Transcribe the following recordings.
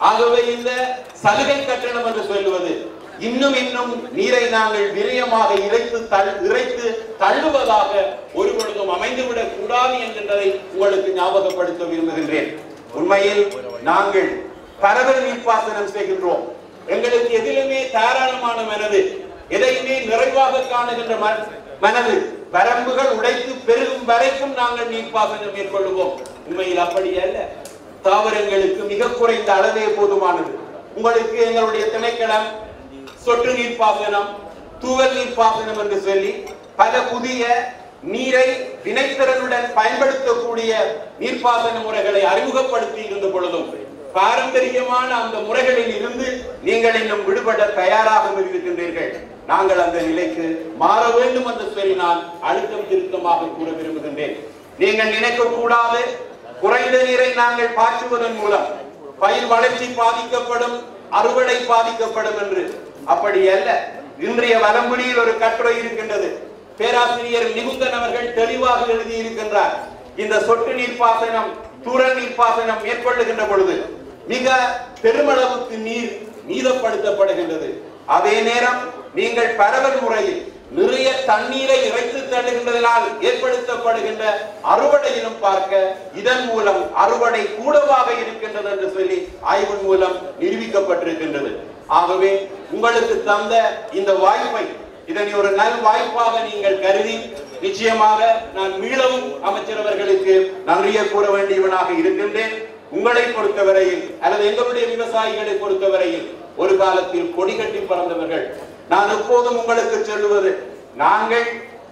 ஆகவே இந்த சலுகை கட்டணம் என்று சொல்லுவது இன்னும் இன்னும் நீரை நாங்கள் விரயமாக இறைத்து தள் இறைத்து தள்ளுவதாக ஒரு பொழுதும் அமைந்துவிடக் கூடாது என்கின்றதை உங்களுக்கு ஞாபகப்படுத்த விரும்புகின்றேன் உண்மையில் நாங்கள் பரவல் நீர்ப்பாசனம் செய்கின்றோம் எங்களுக்கு எதிலுமே தாராளமான மனது எதையுமே நிறைவாக காணுகின்ற மன- மனது வரம்புகள் உடைத்து பெருகும் வரைக்கும் நாங்கள் நீர்ப்பாசனம் மேற்கொள்வோம் உண்மையில் அப்படி அல்ல தாவரங்களுக்கு மிக குறைந்த அளவே போதுமானது உங்களுக்கு எங்களுடைய திணைக்களம் சொட்டு நீர் பாசனம் தூவல் நீர் பாசனம் என்று சொல்லி பல புதிய நீரை வினைத்திறனுடன் பயன்படுத்தக்கூடிய நீர்ப்பாசன முறைகளை அறிமுகப்படுத்தி இருந்த பொழுதும் பாரம்பரியமான அந்த முறைகளில் இருந்து நீங்கள் இன்னும் விடுபட தயாராக இருக்கின்றீர்கள் நாங்கள் அந்த நிலைக்கு மாற வேண்டும் என்று சொல்லி நான் அழுத்தம் திருத்தமாக கூற விரும்புகின்றேன் நீங்கள் நினைக்க கூடாது குறைந்த நீரை நாங்கள் பாய்ச்சுவதன் மூலம் பயிர் வளர்ச்சி பாதிக்கப்படும் அறுவடை பாதிக்கப்படும் என்று அப்படி அல்ல இன்றைய வலம்புரியில் ஒரு கட்டுரை இருக்கின்றது பேராசிரியர் நிகுந்தன் அவர்கள் தெளிவாக எழுதி இருக்கின்றார் இந்த சொட்டு நீர் பாசனம் தூரல் நீர் பாசனம் மேற்கொள்ளுகின்ற பொழுது மிக பெருமளவுக்கு நீர் மீதப்படுத்தப்படுகின்றது அதே நேரம் நீங்கள் பரவல் முறையில் நிறைய தண்ணீரை இறைத்து தள்ளுகின்றதனால் ஏற்படுத்தப்படுகின்ற அறுவடையிலும் பார்க்க இதன் மூலம் அறுவடை கூடவாக இருக்கின்றது என்று சொல்லி ஆய்வின் மூலம் நிரூபிக்கப்பட்டிருக்கின்றது ஆகவே உங்களுக்கு தந்த இந்த வாய்ப்பை இதனை ஒரு நல் வாய்ப்பாக நீங்கள் கருதி நிச்சயமாக நான் மீளவும் அமைச்சர் அவர்களுக்கு நன்றியை கூற வேண்டியவனாக இருக்கின்றேன் உங்களை பொறுத்தவரையில் அல்லது எங்களுடைய விவசாயிகளை பொறுத்தவரையில் ஒரு காலத்தில் கொடி கட்டி பறந்தவர்கள் நான் எப்போதும் உங்களுக்கு சொல்லுவது நாங்கள்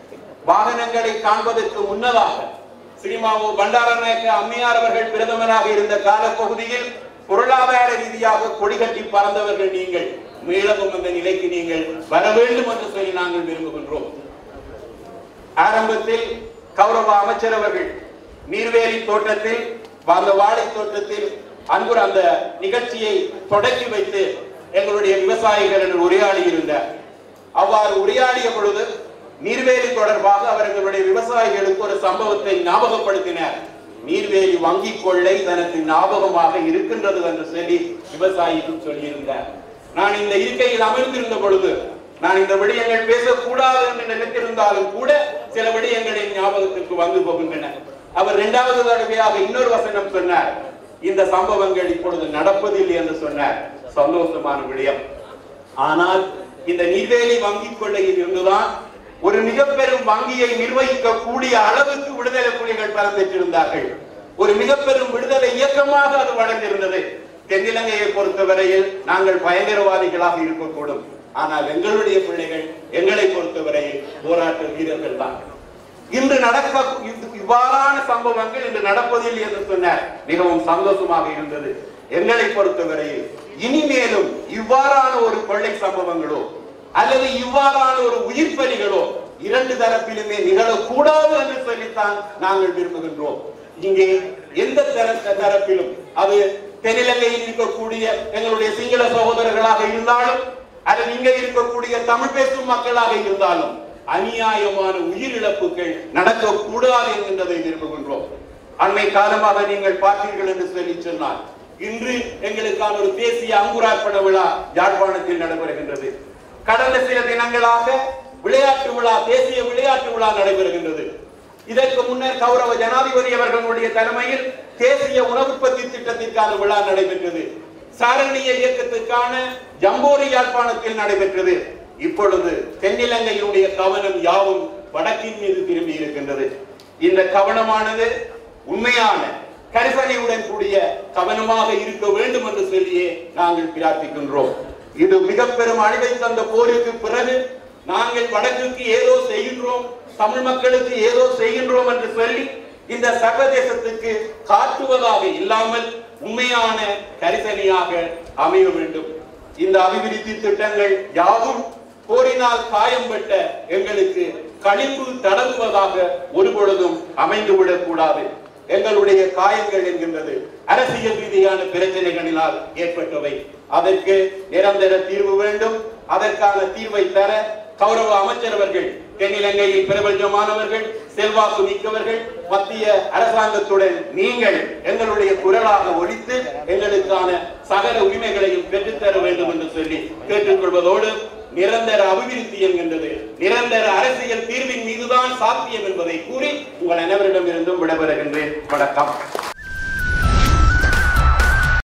வாகனங்களை காண்பதற்கு முன்னதாக சினிமாவோ பண்டாரநாயக்க அம்மையார் அவர்கள் பிரதமராக இருந்த காலப்பகுதியில் பொருளாதார ரீதியாக கொடி கட்டி பறந்தவர்கள் நீங்கள் மீளவும் அந்த நிலைக்கு நீங்கள் வர வேண்டும் என்று சொல்லி நாங்கள் விரும்புகின்றோம் ஆரம்பத்தில் கௌரவ அமைச்சர் அவர்கள் நீர்வேலி தோட்டத்தில் அந்த வாழை தோட்டத்தில் அன்பு அந்த நிகழ்ச்சியை தொடக்கி வைத்து எங்களுடைய விவசாயிகள் உரையாடி இருந்தார் அவ்வாறு உரையாடிய பொழுது நீர்வேலி தொடர்பாக அவர் எங்களுடைய விவசாயிகளுக்கு ஒரு சம்பவத்தை ஞாபகப்படுத்தினார் நீர்வேலி வங்கி கொள்ளை தனக்கு ஞாபகமாக இருக்கின்றது என்று சொல்லி விவசாயிக்கு சொல்லியிருந்தார் நான் இந்த இருக்கையில் அமர்ந்திருந்த பொழுது நான் இந்த விடயங்கள் பேசக்கூடாது என்று நினைத்திருந்தாலும் கூட சில விடயங்களின் ஞாபகத்திற்கு வந்து போகின்றன அவர் இரண்டாவது தடவையாக இன்னொரு வசனம் சொன்னார் இந்த சம்பவங்கள் இப்பொழுது நடப்பதில்லை என்று சொன்னார் சந்தோஷமான விடயம் ஆனால் இந்த நீர்வேலி வங்கி கொள்ளையில் இருந்துதான் ஒரு மிக பெரும் வங்கியை நிர்வகிக்க கூடிய அளவுக்கு விடுதலை புலிகள் பலம் பெற்றிருந்தார்கள் ஒரு மிக பெரும் விடுதலை இயக்கமாக அது வளர்ந்திருந்தது தென்னிலங்கையை பொறுத்தவரையில் நாங்கள் பயங்கரவாதிகளாக இருக்கக்கூடும் ஆனால் எங்களுடைய பிள்ளைகள் எங்களை பொறுத்தவரையில் போராட்ட வீரர்கள் தான் இன்று நடக்க இது- இவ்வாறான சம்பவங்கள் இன்று நடப்பதில் என்று சொன்னார் மிகவும் சந்தோஷமாக இருந்தது எங்களை பொறுத்தவரையில் இனிமேலும் இவ்வாறான ஒரு கொள்ளை சம்பவங்களோ அல்லது இவ்வாறான ஒரு உயிர் பலிகளோ இரண்டு தரப்பிலுமே நிகழக்கூடாது என்று சொல்லித்தான் நாங்கள் விரும்புகின்றோம் இங்கே எந்த தர- தரப்பிலும் அது தென்னிலங்கையில் இருக்கக்கூடிய எங்களுடைய சிங்கள சகோதரர்களாக இருந்தாலும் அல்லது இங்கே இருக்கக்கூடிய தமிழ் பேசும் மக்களாக இருந்தாலும் அநியாயமான உயிரிழப்புகள் நடக்கக்கூடாது என்கின்றதை விரும்புகின்றோம் அண்மை காலமாக நீங்கள் பார்த்தீர்கள் என்று சொல்லி சொன்னால் இன்று எங்களுக்கான ஒரு தேசிய அங்குரார்ப்பண விழா யாழ்ப்பாணத்தில் நடைபெறுகின்றது கடந்த சில தினங்களாக விளையாட்டு விழா தேசிய விளையாட்டு விழா நடைபெறுகின்றது இதற்கு முன்னர் கௌரவ ஜனாதிபதி அவர்களுடைய தலைமையில் தேசிய உணவுற்பத்தி திட்டத்திற்கான விழா நடைபெற்றது சாரணிய இயக்கத்துக்கான ஜம்போரி யாழ்ப்பாணத்தில் நடைபெற்றது இப்பொழுது தென்னிலங்கையினுடைய கவனம் யாவும் வடக்கின் மீது திரும்பி இருக்கின்றது இந்த கவனமானது உண்மையான கரிசனையுடன் கூடிய கவனமாக இருக்க வேண்டும் என்று சொல்லியே நாங்கள் பிரார்த்திக்கின்றோம் இது மிக பெரும் அழிவை தந்த போருக்கு பிறகு நாங்கள் வடக்குக்கு ஏதோ செய்கின்றோம் தமிழ் மக்களுக்கு ஏதோ செய்கின்றோம் என்று சொல்லி இந்த சர்வதேசத்துக்கு காட்டுவதாக இல்லாமல் உண்மையான கரிசனையாக அமைய வேண்டும் இந்த அபிவிருத்தி திட்டங்கள் யாவும் போரினால் காயம்பட்ட எங்களுக்கு களிம்பு தடங்குவதாக ஒரு பொழுதும் அமைந்து விடக்கூடாது எங்களுடைய காயங்கள் என்கின்றது அரசியல் ரீதியான பிரச்சனைகளினால் ஏற்பட்டவை அதற்கு நிரந்தர தீர்வு வேண்டும் அதற்கான தீர்வை தர கௌரவ அமைச்சர் அவர்கள் தென்னிலங்கையில் பிரபல்யமானவர்கள் செல்வாக்கு மிக்கவர்கள் மத்திய அரசாங்கத்துடன் நீங்கள் எங்களுடைய குரலாக ஒலித்து எங்களுக்கான சகல உரிமைகளையும் பெற்றுத்தர வேண்டும் என்று சொல்லி கேட்டுக்கொள்வதோடு நிரந்தர அபிவிருத்தி என்கின்றது நிரந்தர அரசியல் தீர்வின் மீதுதான் சாத்தியம் என்பதை கூறி உங்கள் அனைவரிடமிருந்தும் விடைபெறுகின்றேன் வணக்கம்